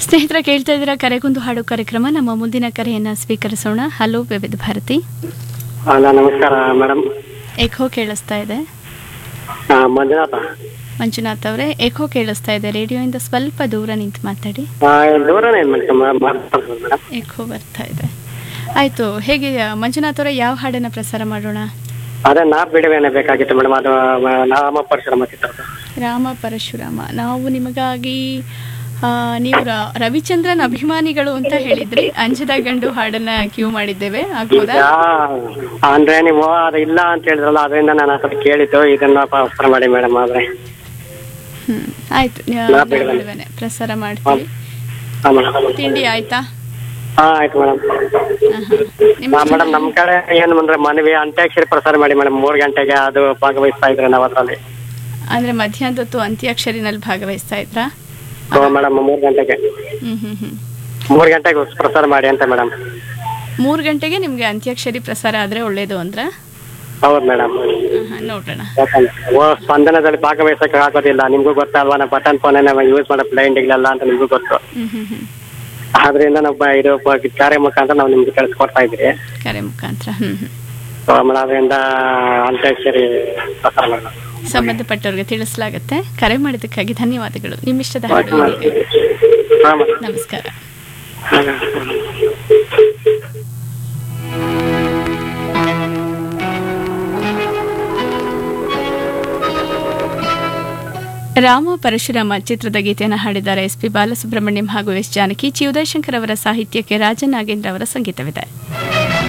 ಸ್ನೇಹಿತರ ಕೇಳ್ತಾ ಇದ್ದೀರಾ ಕರೆಗೊಂದು ಹಾಡು ಕಾರ್ಯಕ್ರಮ ನಮ್ಮ ಮುಂದಿನ ಕರೆಯನ್ನ ಸ್ವೀಕರಿಸೋಣ ಹಲೋ ವಿವಿಧ ಭಾರತಿ ಹಲೋ ನಮಸ್ಕಾರ ಮೇಡಮ್ ಎಕೋ ಕೇಳಿಸ್ತಾ ಇದೆ ಮಂಜುನಾಥ ಮಂಜುನಾಥ್ ಅವರೇ ಎಕೋ ಕೇಳಿಸ್ತಾ ಇದೆ ರೇಡಿಯೋಯಿಂದ ಸ್ವಲ್ಪ ದೂರ ನಿಂತು ಮಾತಾಡಿ ಆ, ದೂರನೇ ಮೇಡಮ್ ಮಾತಾಡ್ಬೋದು ಮೇಡಮ್ ಎಕೋ ಬರ್ತಾ ಇದೆ ಆಯ್ತು ಹೇಗೆ ಮಂಜುನಾಥ್ ಅವರೇ ಯಾವ ಹಾಡನ್ನ ಪ್ರಸಾರ ಮಾಡೋಣ ಅದೇ ನಾ ಬಿಡುವೇನೆ ಬೇಕಾಗಿತ್ತು ಮೇಡಮ್ ಅದು ಆ, ನಾಮ ಪರಿಶ್ರಮ ಚಿತ್ರದ ರಾಮ ಪರಶುರಾಮ ನಾವು ನಿಮಗಾಗಿ ಆ, ನೀವು ರ- ರವಿಚಂದ್ರನ್ ಅಭಿಮಾನಿಗಳು ಅಂತ ಹೇಳಿದ್ರಿ ಅಂಜದ ಗಂಡು ಹಾಡನ್ನ ಕ್ಯೂ ಮಾಡಿದ್ದೇವೆ ಆಗ್ಬೋದಾ ಯಾ, ಅಂದ್ರೆ ನೀವು ಅದು ಇಲ್ಲ ಅಂತ ಹೇಳಿದ್ರಲ್ಲ ಅದರಿಂದ ನಾನು ಆ ಕಡೆ ಕೇಳಿದ್ದು ಇದನ್ನ ಪ್ರಸಾರ ಮಾಡಿ ಮೇಡಮ್ ಆದ್ರೆ ಹ್ಮ್ ಆಯ್ತು ನ್ಯಾ- ನಾ ನಾವು ಬಿಡುವೆ. ಬಿಡುವೆನೆ. ಪ್ರಸಾರ ಮಾಡ್ತೀವಿ ಹಾ ಮೇಡಮ್ ತಿಂಡಿ ಆಯ್ತಾ ಹಾ ಆಯ್ತು ಮೇಡಮ್ ಆಹಾ. ನಿಮ್ಮ ಹಾ ಮೇಡಮ್ ನಮ್ ಕಡೆ ಏನು ಅಂದ್ರೆ ಮನವಿ ಅಂತ್ಯಾಕ್ಷರಿ ಪ್ರಸಾರ ಮಾಡಿ ಮೇಡಮ್ ಮೂರ್ ಗಂಟೆಗೆ ಅದು ಭಾಗವಹಿಸ್ತಾ ಇದ್ರೆ ನಾವು ಅದ್ರಲ್ಲಿ ಅಂದ್ರೆ ಮಧ್ಯಾಹ್ನದ ಹೊತ್ತು ಅಂತ್ಯಾಕ್ಷರಿನಲ್ಲಿ ಭಾಗವಹಿಸ್ತಾ ಇದ್ರಾ ಮೇಡಮ್ ಮೂರ್ ಗಂಟೆಗೆ ಹ್ಮ್ ಹ್ಮ್ ಹ್ಮ್ ಮೂರ್ ಗಂಟೆಗೆ ಪ್ರಸಾರ ಮಾಡಿ ಅಂತ ಮೇಡಮ್ ಮೂರು ಗಂಟೆಗೆ ನಿಮ್ಗೆ ಅಂತ್ಯಾಕ್ಷರಿ ಪ್ರಸಾರ ಆದ್ರೆ ಒಳ್ಳೇದು ಅಂದ್ರ ಹೌದು ಮೇಡಮ್ ಆಹಾ, ನೋಡೋಣ ಯಾಕಂದ್ರೆ ಓ ಸ್ಪಂದನದಲ್ಲಿ ಭಾಗವಹಿಸಕ್ಕೆ ಆಗೋದಿಲ್ಲ ನಿಮ್ಗೂ ಗೊತ್ತಲ್ವಾ ನಾವು ಬಟನ್ ಫೋನ್ ಯೂಸ್ ಮಾಡೋ ಬ್ಲೈಂಡ್ಗೆಲ್ಲ ಅಂತ ನಿಮ್ಗೂ ಗೊತ್ತು ಹ್ಮ್ ಹ್ಮ್ ಹ್ಮ್ ಆದ್ರಿಂದ ನಾವು ಬ- ಇದು ಬ- ಕಾರ್ಯ ಮುಖಾಂತರ ನಾವು ನಿಮ್ಗೆ ಕಳ್ಸಿಕೊಡ್ತಾ ಇದ್ರಿ ಕರೆ ಮುಖಾಂತರ ಹ್ಮ್ ಹ್ಮ್ ಸೊ ಆಮೇಲೆ ಅದರಿಂದ ಅಂತ್ಯಾಕ್ಷರಿ ಪ್ರಸಾರ ಮಾಡೋಣ ಸಂಬಂಧಪಟ್ಟವ್ರಿಗೆ ತಿಳಿಸಲಾಗುತ್ತೆ ಕರೆ ಮಾಡಿದ್ದಕ್ಕಾಗಿ ಧನ್ಯವಾದಗಳು ನಿಮ್ಮಿಷ್ಟದ ಹಾಡು ಈಗ. ಹಾ ಮೇಡಮ್. ನಮಸ್ಕಾರ ರಾಮ ಪರಶುರಾಮ ಚಿತ್ರದ ಗೀತೆಯನ್ನು ಹಾಡಿದ್ದಾರೆ ಎಸ್ ಪಿ ಬಾಲಸುಬ್ರಹ್ಮಣ್ಯಂ ಹಾಗೂ ಎಸ್ ಜಾನಕಿ ಚಿ ಉದಯಶಂಕರ್ ಅವರ ಸಾಹಿತ್ಯಕ್ಕೆ ರಾಜನಾಗೇಂದ್ರ ಅವರ ಸಂಗೀತವಿದೆ